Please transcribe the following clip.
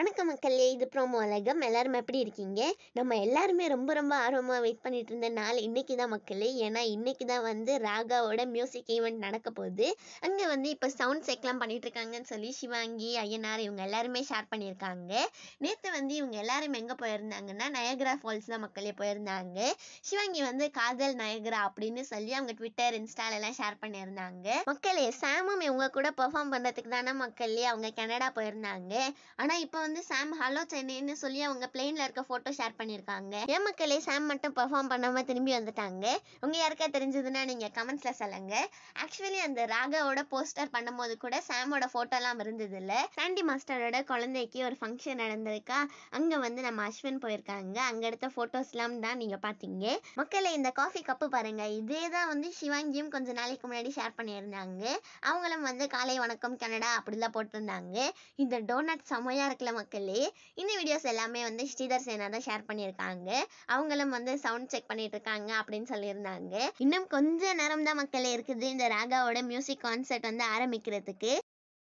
வணக்கம் மக்களே இது ப்ரோமோ உலகம் எல்லாரும் எப்படி இருக்கீங்க நம்ம எல்லாருமே ரொம்ப ரொம்ப ஆர்வமாக வெயிட் பண்ணிட்டு இருந்த நாள் இன்னைக்கு தான் மக்களே ஏன்னா இன்னைக்கு தான் வந்து ராகாவோட மியூசிக் ஈவெண்ட் நடக்க போகுது அங்கே வந்து இப்போ சவுண்ட் செக்லாம் பண்ணிட்டு இருக்காங்கன்னு சொல்லி சிவாங்கி ஐயனார் இவங்க எல்லாருமே ஷேர் பண்ணியிருக்காங்க நேற்று வந்து இவங்க எல்லாரும் எங்கே போயிருந்தாங்கன்னா நயக்ரா ஃபால்ஸ் தான் மக்களே போயிருந்தாங்க சிவாங்கி வந்து காதல் நயக்ரா அப்படின்னு சொல்லி அவங்க ட்விட்டர் இன்ஸ்டால எல்லாம் ஷேர் பண்ணியிருந்தாங்க மக்களே சாமும் இவங்க கூட பெர்ஃபார்ம் பண்ணுறதுக்கு தானே மக்களே அவங்க கனடா போயிருந்தாங்க ஆனா இப்போ வந்து சாம் ஹலோ சென்னைன்னு சொல்லி அவங்க பிளேன்ல இருக்க போட்டோ ஷேர் பண்ணியிருக்காங்க ஏன் மக்களே சாம் மட்டும் பெர்ஃபார்ம் பண்ணாம திரும்பி வந்துட்டாங்க உங்க யாருக்கா தெரிஞ்சதுன்னா நீங்க கமெண்ட்ஸ்ல சொல்லுங்க ஆக்சுவலி அந்த ராகாவோட போஸ்டர் பண்ணும்போது கூட சாமோட போட்டோலாம் இருந்தது இல்ல சாண்டி மாஸ்டரோட குழந்தைக்கு ஒரு ஃபங்க்ஷன் நடந்திருக்கா அங்க வந்து நம்ம அஸ்வின் போயிருக்காங்க அங்க எடுத்த போட்டோஸ்லாம் தான் நீங்க பாத்தீங்க மக்களே இந்த காஃபி கப்பு பாருங்க இதே தான் வந்து சிவாங்கியும் கொஞ்ச நாளைக்கு முன்னாடி ஷேர் பண்ணியிருந்தாங்க அவங்களும் வந்து காலை வணக்கம் கனடா அப்படிலாம் போட்டிருந்தாங்க இந்த டோனட் செமையாக இருக்குல்ல மக்களே இந்த வீடியோஸ் எல்லாமே வந்து ஸ்ரீதர் சேனா தான் ஷேர் பண்ணியிருக்காங்க அவங்களும் வந்து சவுண்ட் செக் பண்ணிட்டு இருக்காங்க அப்படின்னு சொல்லியிருந்தாங்க இன்னும் கொஞ்ச நேரம் தான் மக்களே இருக்குது இந்த ராகாவோட மியூசிக் கான்சர்ட் வந்து ஆரம்பிக்கிறதுக்கு